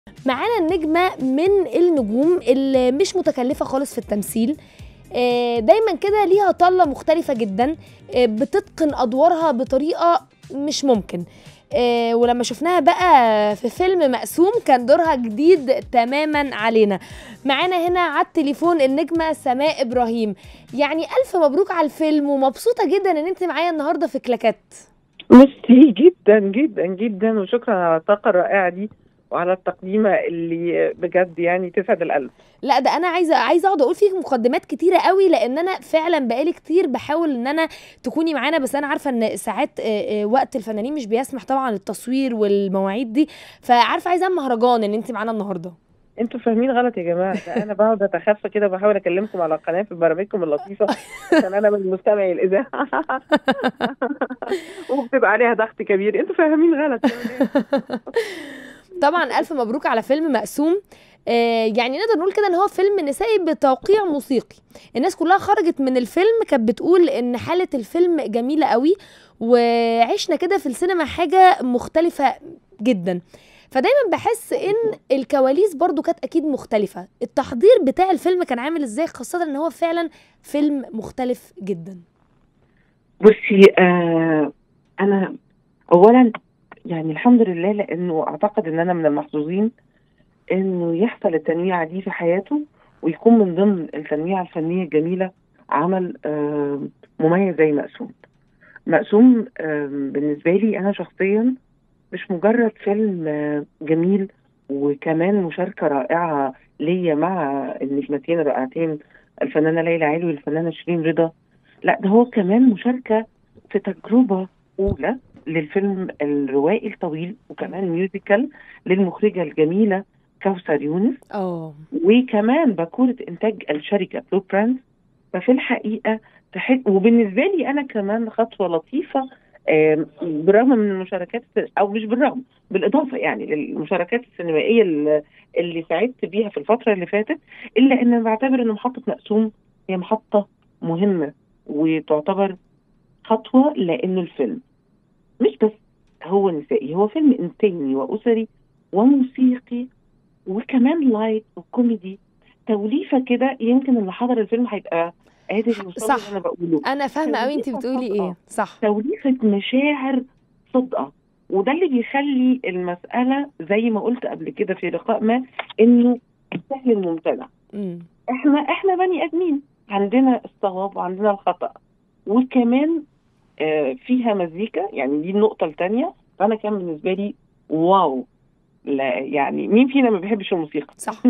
معانا النجمة من النجوم اللي مش متكلفة خالص في التمثيل آه، دايما كده ليها طلة مختلفة جدا آه، بتتقن أدوارها بطريقة مش ممكن آه، ولما شفناها بقى في فيلم مقسوم كان دورها جديد تماما علينا معانا هنا على التليفون النجمة سماء إبراهيم يعني ألف مبروك على الفيلم ومبسوطة جدا إن أنت معايا النهاردة في كلاكات ميرسي جدا جدا جدا وشكرا على الطاقة الرائعة دي وعلى التقديمة اللي بجد يعني تسعد القلب لا ده انا عايزه عايزه اقعد اقول فيك مقدمات كتيره قوي لان انا فعلا بقالي كتير بحاول ان انا تكوني معانا بس انا عارفه ان ساعات آه، آه، وقت الفنانين مش بيسمح طبعا التصوير والمواعيد دي فعارفه عايزه اعمل مهرجان ان انت معانا النهارده انتوا فاهمين غلط يا جماعة ده انا بقعد اتخفى كده وبحاول اكلمكم على القناة في برامجكم اللطيفة عشان انا من مستمعي الاذاعة وبتبقى عليها ضغط كبير انتوا فاهمين غلط طبعا الف مبروك على فيلم مقسوم آه، يعني نقدر نقول كده ان هو فيلم نسائي بتوقيع موسيقي الناس كلها خرجت من الفيلم كانت بتقول ان حالة الفيلم جميلة قوي وعشنا كده في السينما حاجة مختلفة جدا فدايما بحس ان الكواليس برضو كانت اكيد مختلفة التحضير بتاع الفيلم كان عامل ازاي خاصة ان هو فعلا فيلم مختلف جدا بصي آه انا اولا يعني الحمد لله لانه اعتقد ان انا من المحظوظين انه يحصل التنويعه دي في حياته ويكون من ضمن التنويعه الفنيه الجميله عمل آه مميز زي مقسوم مقسوم آه بالنسبه لي انا شخصيا مش مجرد فيلم آه جميل وكمان مشاركه رائعه ليا مع النجمتين الرائعتين الفنانه ليلى علوي والفنانه شيرين رضا لا ده هو كمان مشاركه في تجربه اولى للفيلم الروائي الطويل وكمان ميوزيكال للمخرجه الجميله كوثر يونس اه وكمان باكوره انتاج الشركه بلو براند ففي الحقيقه تحس وبالنسبه لي انا كمان خطوه لطيفه آم، بالرغم من المشاركات او مش بالرغم بالاضافه يعني للمشاركات السينمائيه اللي- اللي سعدت بيها في الفتره اللي فاتت الا ان أنا بعتبر ان محطه مقسوم هي محطه مهمه وتعتبر خطوه لانه الفيلم مش بس هو نسائي هو فيلم انساني واسري وموسيقي وكمان لايت وكوميدي توليفه كده يمكن اللي حضر الفيلم هيبقى قادر يوصل صح. اللي انا بقوله انا فاهمة قوي انت توليفة بتقولي صادقة. ايه صح توليفه مشاعر صادقه وده اللي بيخلي المساله زي ما قلت قبل كده في لقاء ما انه السهل الممتنع امم احنا احنا بني ادمين عندنا الصواب وعندنا الخطا وكمان آه، فيها مزيكا يعني دي النقطه الثانيه فانا كان بالنسبه لي واو لا يعني مين فينا ما بيحبش الموسيقى صح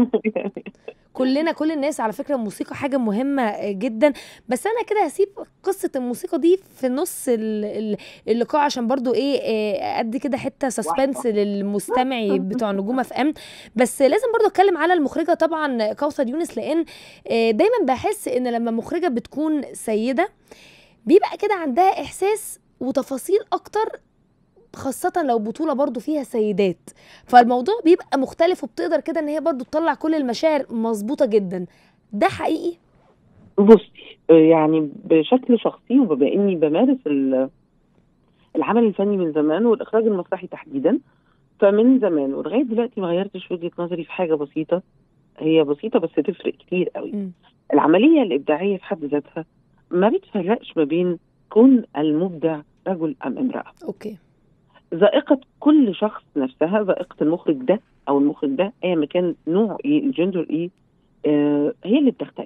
كلنا كل الناس على فكره الموسيقى حاجه مهمه جدا بس انا كده هسيب قصه الموسيقى دي في نص ال- ال- اللقاء عشان برضو ايه إيه، ادي كده حته سسبنس للمستمعي بتوع نجوم اف ام بس لازم برضو اتكلم على المخرجه طبعا كوثر يونس لان آه، دايما بحس ان لما مخرجه بتكون سيده بيبقى كده عندها احساس وتفاصيل اكتر خاصة لو بطولة برضو فيها سيدات فالموضوع بيبقى مختلف وبتقدر كده ان هي برضو تطلع كل المشاعر مظبوطة جدا ده حقيقي بصي آه، يعني بشكل شخصي وبما اني بمارس ال- العمل الفني من زمان والاخراج المسرحي تحديدا فمن زمان ولغايه دلوقتي ما غيرتش وجهه نظري في حاجه بسيطه هي بسيطه بس تفرق كتير قوي مم. العمليه الابداعيه في حد ذاتها ما بتفرقش ما بين كون المبدع رجل ام امراه اوكي ذائقه كل شخص نفسها ذائقه المخرج ده او المخرج ده ايا ما كان نوع ايه الجندر ايه آه هي اللي بتختلف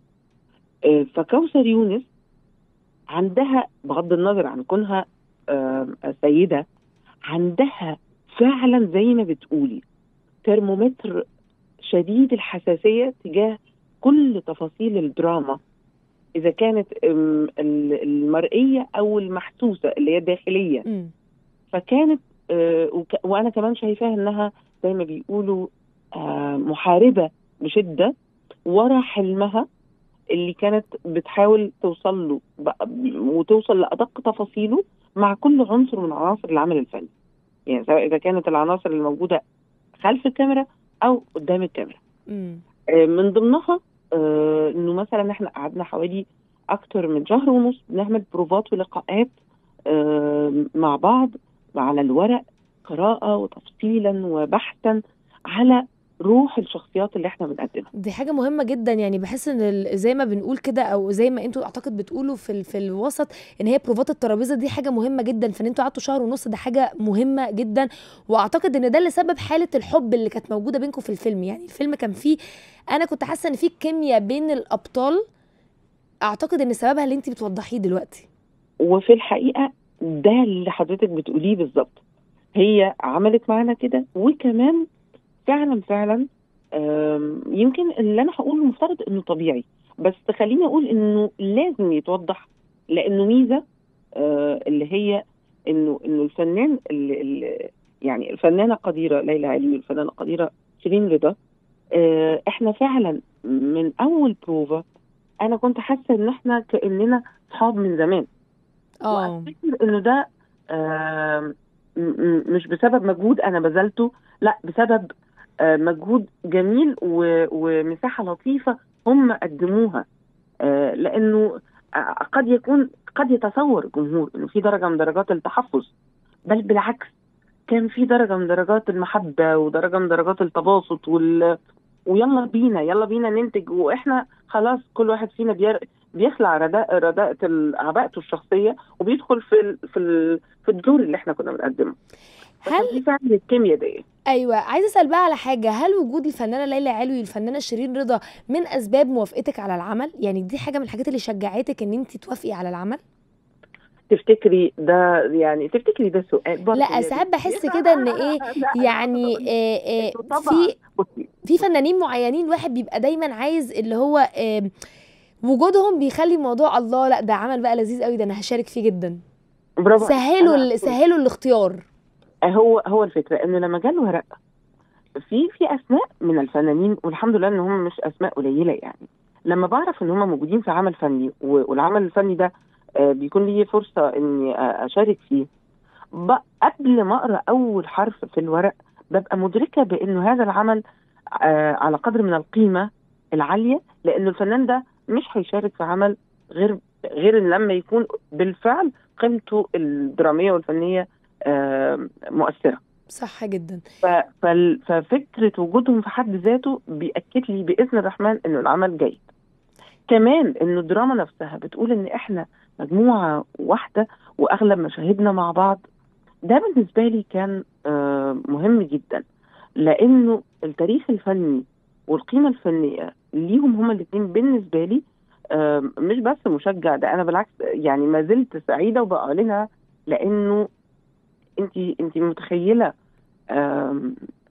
آه فكوثر يونس عندها بغض النظر عن كونها آه سيده عندها فعلا زي ما بتقولي ترمومتر شديد الحساسيه تجاه كل تفاصيل الدراما اذا كانت آم، ال- المرئيه او المحسوسه اللي هي الداخليه مم. فكانت آه، وك- وانا كمان شايفاها انها زي ما بيقولوا آه، محاربه بشده ورا حلمها اللي كانت بتحاول توصل له بقى- وتوصل لادق تفاصيله مع كل عنصر من عناصر العمل الفني يعني سواء اذا كانت العناصر الموجوده خلف الكاميرا او قدام الكاميرا مم. آه، من ضمنها آه، انه مثلا احنا قعدنا حوالي اكتر من شهر ونص بنعمل بروفات ولقاءات آه، مع بعض على الورق قراءة وتفصيلا وبحثا على روح الشخصيات اللي احنا بنقدمها دي حاجة مهمة جدا يعني بحس ان ال- زي ما بنقول كده او زي ما انتوا اعتقد بتقولوا في ال- في الوسط ان هي بروفات الترابيزة دي حاجة مهمة جدا فان انتوا قعدتوا شهر ونص ده حاجة مهمة جدا واعتقد ان ده اللي سبب حالة الحب اللي كانت موجودة بينكم في الفيلم يعني الفيلم كان فيه انا كنت حاسة ان فيه كيمياء بين الابطال اعتقد ان سببها اللي انت بتوضحيه دلوقتي وفي الحقيقه ده اللي حضرتك بتقوليه بالظبط هي عملت معانا كده وكمان فعلا فعلا آم، يمكن اللي انا هقوله المفترض انه طبيعي بس خليني اقول انه لازم يتوضح لانه ميزه آه، اللي هي انه انه الفنان اللي اللي يعني الفنانه قديره ليلى علوي والفنانه قديره شيرين رضا آه، احنا فعلا من اول بروفا انا كنت حاسه ان احنا كاننا صحاب من زمان اه وافتكر انه ده آم، م- م- مش بسبب مجهود انا بذلته لا بسبب آه، مجهود جميل و- ومساحه لطيفه هم قدموها آه، لانه آه، قد يكون قد يتصور الجمهور انه في درجه من درجات التحفظ بل بالعكس كان في درجه من درجات المحبه ودرجه من درجات التباسط وال ويلا بينا يلا بينا ننتج واحنا خلاص كل واحد فينا بير... بيخلع رداء رداءة ال- عباءته الشخصيه وبيدخل في ال... في ال... في الدور اللي احنا كنا بنقدمه هل دي فعلا الكيمياء دي ايوه عايزه اسال بقى على حاجه هل وجود الفنانه ليلى علوي والفنانه شيرين رضا من اسباب موافقتك على العمل يعني دي حاجه من الحاجات اللي شجعتك ان انت توافقي على العمل تفتكري ده يعني تفتكري ده سؤال برضه لا يا ساعات بنتي؟ بحس كده ان ايه لا، يعني آه آه إنه طبعا في بصي في فنانين معينين الواحد بيبقى دايما عايز اللي هو آه وجودهم بيخلي الموضوع الله لا ده عمل بقى لذيذ قوي ده انا هشارك فيه جدا برافو سهلوا أنا ال- سهلوا الاختيار هو هو الفكره انه لما جاله ورق في في اسماء من الفنانين والحمد لله ان هم مش اسماء قليله يعني لما بعرف ان هم موجودين في عمل فني و- والعمل الفني ده آه، بيكون لي فرصه اني آه، اشارك فيه ب- قبل ما اقرا اول حرف في الورق ببقى مدركه بانه هذا العمل آه، على قدر من القيمه العاليه لانه الفنان ده مش هيشارك في عمل غير غير إن لما يكون بالفعل قيمته الدراميه والفنيه آه، مؤثره صح جدا ف- فال- ففكره وجودهم في حد ذاته بيأكد لي باذن الرحمن انه العمل جيد. كمان انه الدراما نفسها بتقول ان احنا مجموعه واحده واغلب مشاهدنا مع بعض ده بالنسبه لي كان آه، مهم جدا لانه التاريخ الفني والقيمه الفنيه ليهم هما الاثنين بالنسبه لي آه، مش بس مشجع ده انا بالعكس يعني ما زلت سعيده وبعلنها لانه انت انت متخيله آم،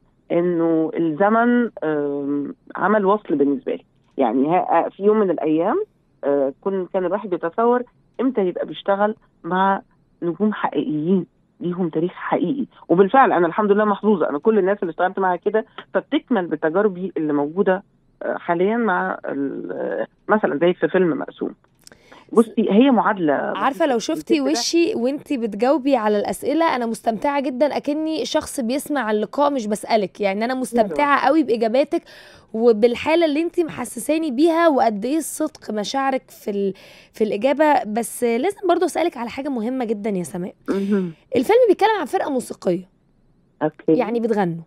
انه الزمن آم، عمل وصل بالنسبه لي يعني ها- في يوم من الايام آه، كن كان الواحد بيتصور امتى يبقى بيشتغل مع نجوم حقيقيين ليهم تاريخ حقيقي وبالفعل انا الحمد لله محظوظه انا كل الناس اللي اشتغلت معاها كده فبتكمل بتجاربي اللي موجوده آه، حاليا مع ال- آه، مثلا زي في فيلم مقسوم بصي هي معادله عارفه لو شفتي الفكرة- وشي وانتي بتجاوبي على الاسئله انا مستمتعه جدا اكني شخص بيسمع اللقاء مش بسالك يعني انا مستمتعه قوي باجاباتك وبالحاله اللي انتي محسساني بيها وقد ايه الصدق مشاعرك في ال... في الاجابه بس لازم برضو اسالك على حاجه مهمه جدا يا سماء مهم. الفيلم بيتكلم عن فرقه موسيقيه اوكي يعني بتغنوا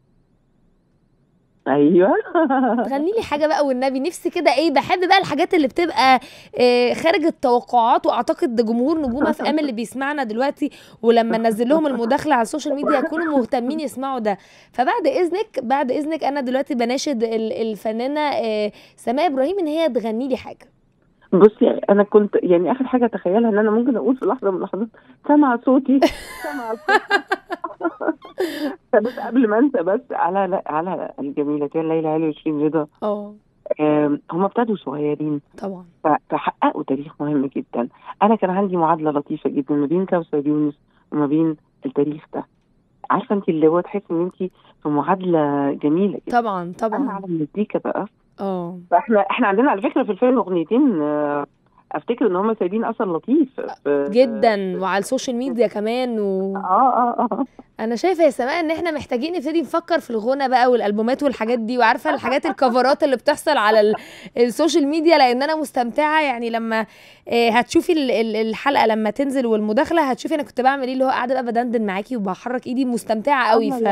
ايوه تغني لي حاجه بقى والنبي نفسي كده ايه بحب بقى الحاجات اللي بتبقى آه، خارج التوقعات واعتقد ده جمهور نجوم اف ام اللي بيسمعنا دلوقتي ولما ننزل لهم المداخله على السوشيال ميديا يكونوا مهتمين يسمعوا ده فبعد اذنك بعد اذنك انا دلوقتي بناشد ال- الفنانه آه، سماء ابراهيم ان هي تغني لي حاجه بصي انا كنت يعني اخر حاجه اتخيلها ان انا ممكن اقول في لحظه من اللحظات سمع صوتي سمع صوتي فبس قبل ما انسى بس على على الجميلتين ليلى علوي وشيرين رضا اه آم، هم ابتدوا صغيرين طبعا ف- فحققوا تاريخ مهم جدا انا كان عندي معادله لطيفه جدا ما بين كوثر يونس وما بين التاريخ ده عارفه انت اللي هو تحس ان انت في معادله جميله جدا طبعا انا طبعا على المزيكا بقى اه فاحنا احنا عندنا على فكره في الفيلم اغنيتين آه، افتكر ان هم سايبين اثر لطيف في جدا وعلى السوشيال ميديا كمان و... اه اه اه انا شايفه يا سماء ان احنا محتاجين نبتدي نفكر في الغنى بقى والالبومات والحاجات دي وعارفه الحاجات الكفرات اللي بتحصل على ال- السوشيال ميديا لان انا مستمتعه يعني لما آه، هتشوفي ال- ال- الحلقه لما تنزل والمداخله هتشوفي انا كنت بعمل ايه اللي هو قاعده بقى بدندن معاكي وبحرك ايدي مستمتعه قوي ف...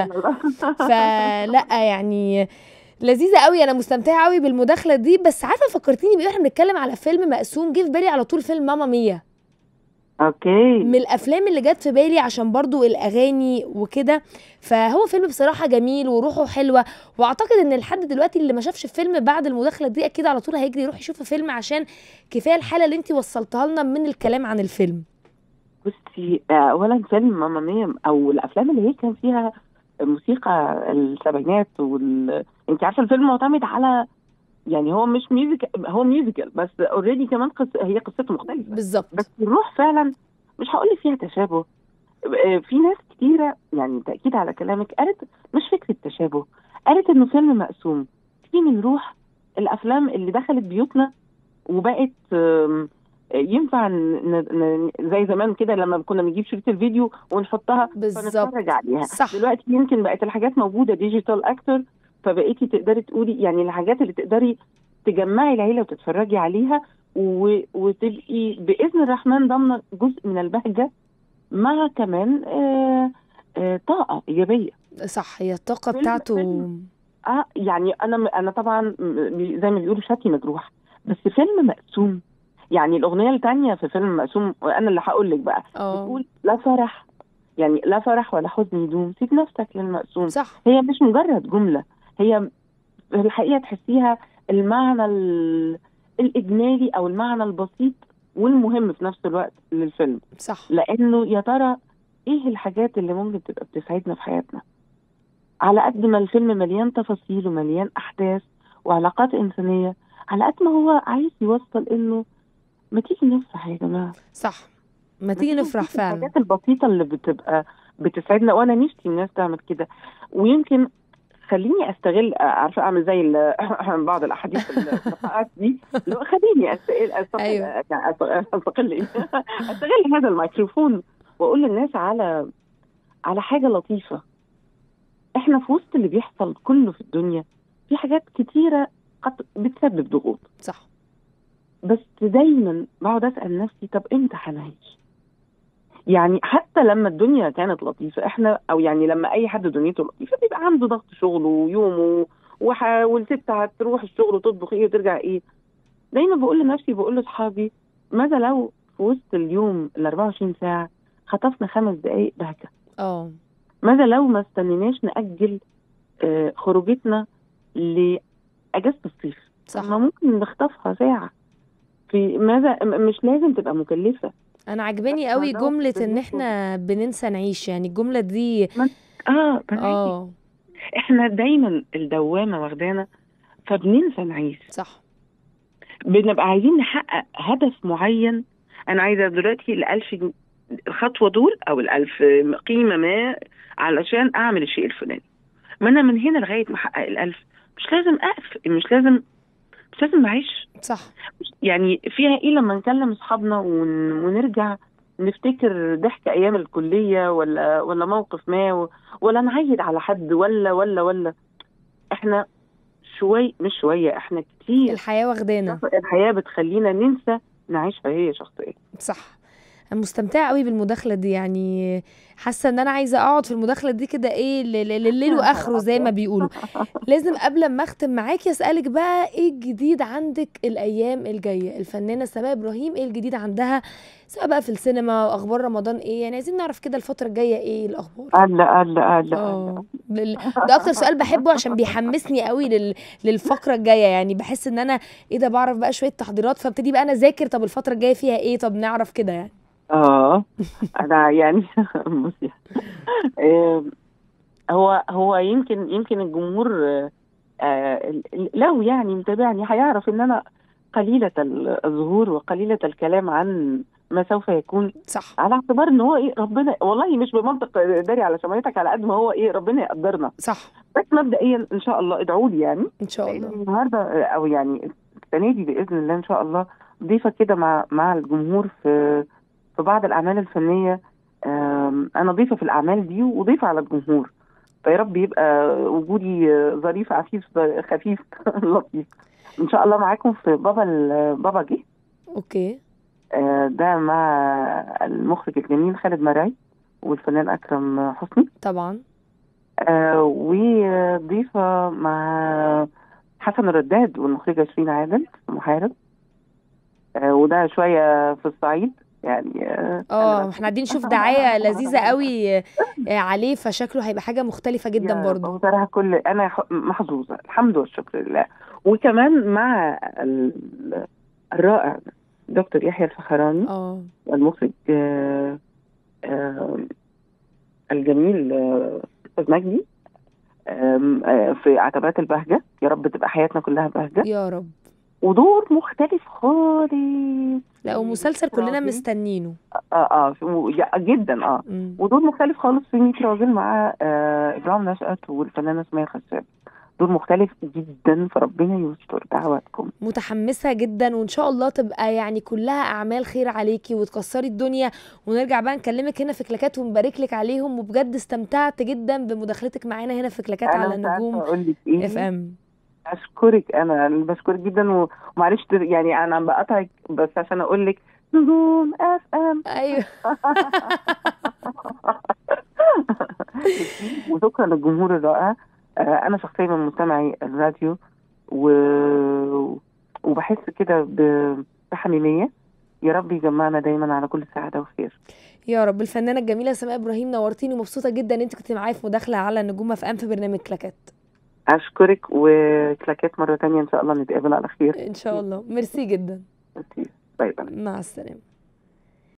فلا يعني لذيذه قوي انا مستمتعه قوي بالمداخله دي بس عارفه فكرتيني بايه احنا بنتكلم على فيلم مقسوم جه في بالي على طول فيلم ماما ميا اوكي من الافلام اللي جت في بالي عشان برضو الاغاني وكده فهو فيلم بصراحه جميل وروحه حلوه واعتقد ان لحد دلوقتي اللي ما شافش الفيلم بعد المداخله دي اكيد على طول هيجري يروح يشوف الفيلم عشان كفايه الحاله اللي انت وصلتها لنا من الكلام عن الفيلم بصي آه، اولا فيلم ماما ميا او الافلام اللي هي كان فيها موسيقى السبعينات وال... انت عارفه الفيلم معتمد على يعني هو مش ميوزك هو ميوزيكال بس اوريدي كمان قص... هي قصته مختلفه بالظبط بس الروح فعلا مش هقول لك فيها تشابه آه، في ناس كتيره يعني تاكيد على كلامك قالت مش فكره تشابه قالت انه فيلم مقسوم في من روح الافلام اللي دخلت بيوتنا وبقت آم، ينفع ن- ن- زي زمان كده لما كنا بنجيب شريط الفيديو ونحطها بالظبط. فنتفرج عليها صح. دلوقتي يمكن بقت الحاجات موجوده ديجيتال اكتر فبقيتي تقدري تقولي يعني الحاجات اللي تقدري تجمعي العيله وتتفرجي عليها و... وتبقي باذن الرحمن ضامنه جزء من البهجه مع كمان آه آه طاقه ايجابيه صح هي الطاقه فيلم- بتاعته فيلم. اه يعني انا انا طبعا م- زي ما بيقولوا شاتي مجروح بس فيلم مقسوم يعني الاغنيه الثانيه في فيلم مقسوم وانا اللي هقول لك بقى اه بتقول لا فرح يعني لا فرح ولا حزن يدوم سيب نفسك للمقسوم صح هي مش مجرد جمله هي في الحقيقه تحسيها المعنى ال- الاجمالي او المعنى البسيط والمهم في نفس الوقت للفيلم صح لانه يا ترى ايه الحاجات اللي ممكن تبقى بتسعدنا في حياتنا على قد ما الفيلم مليان تفاصيل ومليان احداث وعلاقات انسانيه على قد ما هو عايز يوصل انه ما تيجي نفرح يا جماعه صح ما تيجي نفرح نشوف فعلا الحاجات البسيطه اللي بتبقى بتسعدنا وانا نفسي الناس تعمل كده ويمكن خليني استغل عارفه اعمل زي ال- بعض الاحاديث اللقاءات دي اللي هو خليني استغل استغل أيوة. يعني أست- استغل إيه؟ استغل هذا الميكروفون واقول للناس على على حاجه لطيفه احنا في وسط اللي بيحصل كله في الدنيا في حاجات كتيره قد بتسبب ضغوط صح بس دايما بقعد اسال نفسي طب امتى هنعيش؟ يعني حتى لما الدنيا كانت لطيفه احنا او يعني لما اي حد دنيته لطيفه بيبقى عنده ضغط شغله ويومه وح... والست هتروح الشغل وتطبخ ايه وترجع ايه دايما بقول لنفسي بقول لاصحابي ماذا لو في وسط اليوم ال 24 ساعه خطفنا خمس دقائق بهجه اه ماذا لو ما استنيناش ناجل آه، خروجتنا لاجازه الصيف صح ما ممكن نخطفها ساعه في ماذا م- مش لازم تبقى مكلفه انا عجباني بس قوي ده جمله ان بالنسبة- احنا بننسى نعيش يعني الجمله دي اه بنعيش. اه احنا دايما الدوامه واخدانا فبننسى نعيش صح بنبقى عايزين نحقق هدف معين انا عايزه دلوقتي الالف جن- الخطوه دول او الالف قيمه ما علشان اعمل الشيء الفلاني ما انا من هنا لغايه ما احقق الالف مش لازم اقف مش لازم مش لازم اعيش صح يعني فيها ايه لما نكلم اصحابنا ون... ونرجع نفتكر ضحك ايام الكليه ولا ولا موقف ما و... ولا نعيد على حد ولا ولا ولا احنا شوي مش شويه احنا كتير الحياه واخدانا الحياه بتخلينا ننسى نعيشها هي شخصيا صح انا مستمتعه قوي بالمداخله دي يعني حاسه ان انا عايزه اقعد في المداخله دي كده ايه ل- ل- لليل واخره زي ما بيقولوا لازم قبل ما اختم معاكي اسالك بقى ايه الجديد عندك الايام الجايه الفنانه سماء ابراهيم ايه الجديد عندها سواء بقى في السينما واخبار رمضان ايه يعني عايزين نعرف كده الفتره الجايه ايه الاخبار قال قال قال اه لل- ده اكتر سؤال بحبه عشان بيحمسني قوي لل... للفقره الجايه يعني بحس ان انا ايه ده بعرف بقى شويه تحضيرات فابتدي بقى انا اذاكر طب الفتره الجايه فيها ايه طب نعرف كده يعني اه انا يعني بصي آه، هو هو يمكن يمكن الجمهور آه، آه، لو يعني متابعني هيعرف ان انا قليلة الظهور وقليلة الكلام عن ما سوف يكون صح على اعتبار ان هو ايه ربنا والله مش بمنطق داري على شمالتك على قد ما هو ايه ربنا يقدرنا صح بس مبدئيا ان شاء الله ادعوا لي يعني ان شاء لان الله النهارده او يعني السنه دي باذن الله ان شاء الله ضيفه كده مع مع الجمهور في في بعض الاعمال الفنيه آم، انا ضيفه في الاعمال دي وضيفه على الجمهور فيا رب يبقى وجودي آه، ظريف عفيف خفيف لطيف ان شاء الله معاكم في بابا ال- بابا جه اوكي آه، ده مع المخرج الجميل خالد مرعي والفنان اكرم حسني طبعا آه، وضيفه مع حسن الرداد والمخرجه شيرين عادل محارب آه، وده شويه في الصعيد يعني آه، اه أنا- احنا قاعدين نشوف دعايه لذيذه قوي آه، عليه فشكله هيبقى حاجه مختلفه جدا يا برضو بصراحة كل أنا ح- محظوظة الحمد والشكر لله وكمان مع ال- الرائع دكتور يحيى الفخراني اه والمخرج آه، آه، الجميل آه، أستاذ مجدي آم، آه، في عتبات البهجة يا رب تبقى حياتنا كلها بهجة يا رب ودور مختلف خالص لا ومسلسل كلنا راجل. مستنينه اه اه في- يا- جدا اه مم. ودور مختلف خالص في 100 راجل مع آه، ابراهيم نشأت والفنانة سمية خساب دور مختلف جدا فربنا يستر دعواتكم متحمسة جدا وإن شاء الله تبقى يعني كلها أعمال خير عليكي وتكسري الدنيا ونرجع بقى نكلمك هنا في كلاكات ونبارك لك عليهم وبجد استمتعت جدا بمداخلتك معانا هنا في كلاكات انا على مش عارفه نجوم اقول لك ايه اف ام اشكرك انا بشكرك جدا و- ومعلش تر- يعني انا بقطعك بس عشان اقول لك نجوم اف ام ايوه وشكرا للجمهور الرائع آه، انا شخصيا من مستمعي الراديو و... وبحس كده ب- بحميميه يا رب يجمعنا دايما على كل سعاده وخير يا رب الفنانة الجميلة سماء إبراهيم نورتيني ومبسوطة جدا إن أنت كنت معايا في مداخلة على نجوم اف ام في برنامج كلاكات اشكرك وكلاكات مره تانية ان شاء الله نتقابل على خير إن شاء الله ميرسي جدا باي باي مع السلامة